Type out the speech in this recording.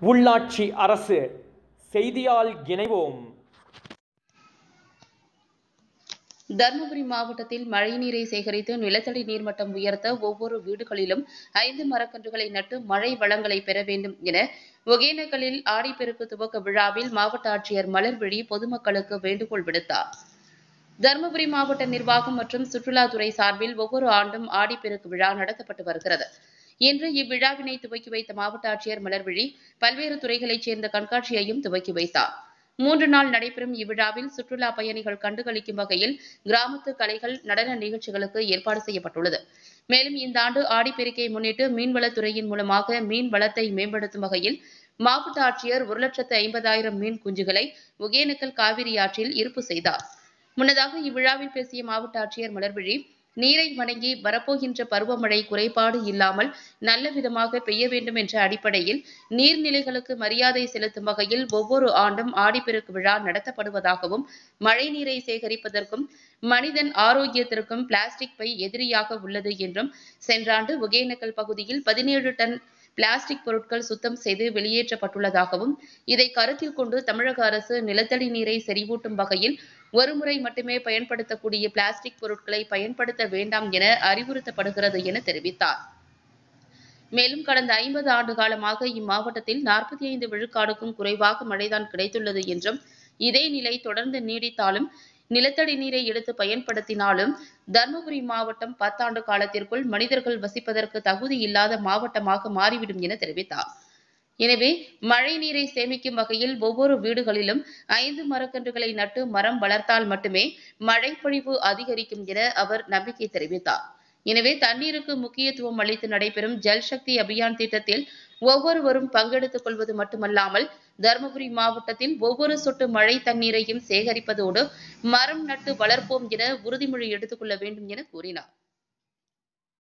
உள்ளாட்சி அரசு செய்தியால் இணைவோம் தருமபுரி மாவட்டத்தில் மழைநீரை சேகரித்து நிலத்தடி நீர்மட்டம் உயர்த்த ஒவ்வொரு வீடுகளிலும் ஐந்து மரக்கன்றுகளை நட்டு மழை வளங்களை பெற வேண்டும் என ஒகேனக்கலில் ஆடிப்பெருக்கு துவக்க விழாவில் மாவட்ட ஆட்சியர் மலர்விழி பொதுமக்களுக்கு வேண்டுகோள் விடுத்தார் தருமபுரி மாவட்ட நிர்வாகம் மற்றும் சுற்றுலாத்துறை சார்பில் ஒவ்வொரு ஆண்டும் ஆடிப்பெருக்கு விழா நடத்தப்பட்டு வருகிறது இன்று இவ்விழாவினை துவக்கி வைத்த மாவட்ட ஆட்சியர் மலர்விழி பல்வேறு துறைகளைச் சேர்ந்த கண்காட்சியையும் துவக்கி வைத்தார் மூன்று நாள் நடைபெறும் இவ்விழாவில் சுற்றுலா பயணிகள் கண்டுகளிக்கும் வகையில் கிராமத்து கலைகள் நடன நிகழ்ச்சிகளுக்கு ஏற்பாடு செய்யப்பட்டுள்ளது மேலும் இந்த ஆண்டு ஆடிப்பெருக்கை முன்னிட்டு மீன்வளத்துறையின் மூலமாக மீன் வளத்தை மேம்படுத்தும் வகையில் மாவட்ட ஆட்சியர் ஒரு லட்சத்து ஐம்பதாயிரம் மீன் குஞ்சுகளை ஒகேனக்கல் காவிரி ஆற்றில் இருப்பு செய்தார் முன்னதாக இவ்விழாவில் பேசிய மாவட்ட ஆட்சியர் மலர்விழி நீரை வணங்கி வரப்போகின்ற பருவமழை குறைபாடு இல்லாமல் நல்ல விதமாக பெய்ய வேண்டும் என்ற அடிப்படையில் நீர்நிலைகளுக்கு மரியாதை செலுத்தும் வகையில் ஒவ்வொரு ஆண்டும் ஆடிப்பெருக்கு விழா நடத்தப்படுவதாகவும் மழை நீரை சேகரிப்பதற்கும் மனிதன் ஆரோக்கியத்திற்கும் பிளாஸ்டிக் பை எதிரியாக உள்ளது என்றும் சென்ற ஆண்டு ஒகேனக்கல் பகுதியில் பதினேழு டன் பிளாஸ்டிக் பொருட்கள் சுத்தம் செய்து வெளியேற்றப்பட்டுள்ளதாகவும் இதை கருத்தில் கொண்டு தமிழக அரசு நிலத்தடி நீரை செறிவூட்டும் வகையில் ஒருமுறை மட்டுமே பயன்படுத்தக்கூடிய பிளாஸ்டிக் பொருட்களை பயன்படுத்த வேண்டாம் என அறிவுறுத்தப்படுகிறது என தெரிவித்தார் மேலும் கடந்த ஐம்பது ஆண்டு காலமாக இம்மாவட்டத்தில் நாற்பத்தி ஐந்து விழுக்காடுக்கும் குறைவாக மழைதான் கிடைத்துள்ளது என்றும் இதே நிலை தொடர்ந்து நீடித்தாலும் நிலத்தடி நீரை எடுத்து பயன்படுத்தினாலும் தருமபுரி மாவட்டம் பத்தாண்டு காலத்திற்குள் மனிதர்கள் வசிப்பதற்கு தகுதி இல்லாத மாவட்டமாக மாறிவிடும் என தெரிவித்தார் எனவே மழை நீரை சேமிக்கும் வகையில் ஒவ்வொரு வீடுகளிலும் ஐந்து மரக்கன்றுகளை நட்டு மரம் வளர்த்தால் மட்டுமே மழைப்பொழிவு அதிகரிக்கும் என அவர் நம்பிக்கை தெரிவித்தார் எனவே தண்ணீருக்கு முக்கியத்துவம் அளித்து நடைபெறும் ஜல் சக்தி அபியான் திட்டத்தில் ஒவ்வொருவரும் பங்கெடுத்துக் கொள்வது மட்டுமல்லாமல் தருமபுரி மாவட்டத்தில் ஒவ்வொரு சொட்டு மழை தண்ணீரையும் சேகரிப்பதோடு மரம் நட்டு வளர்ப்போம் என உறுதிமொழி எடுத்துக் கொள்ள வேண்டும் என கூறினார்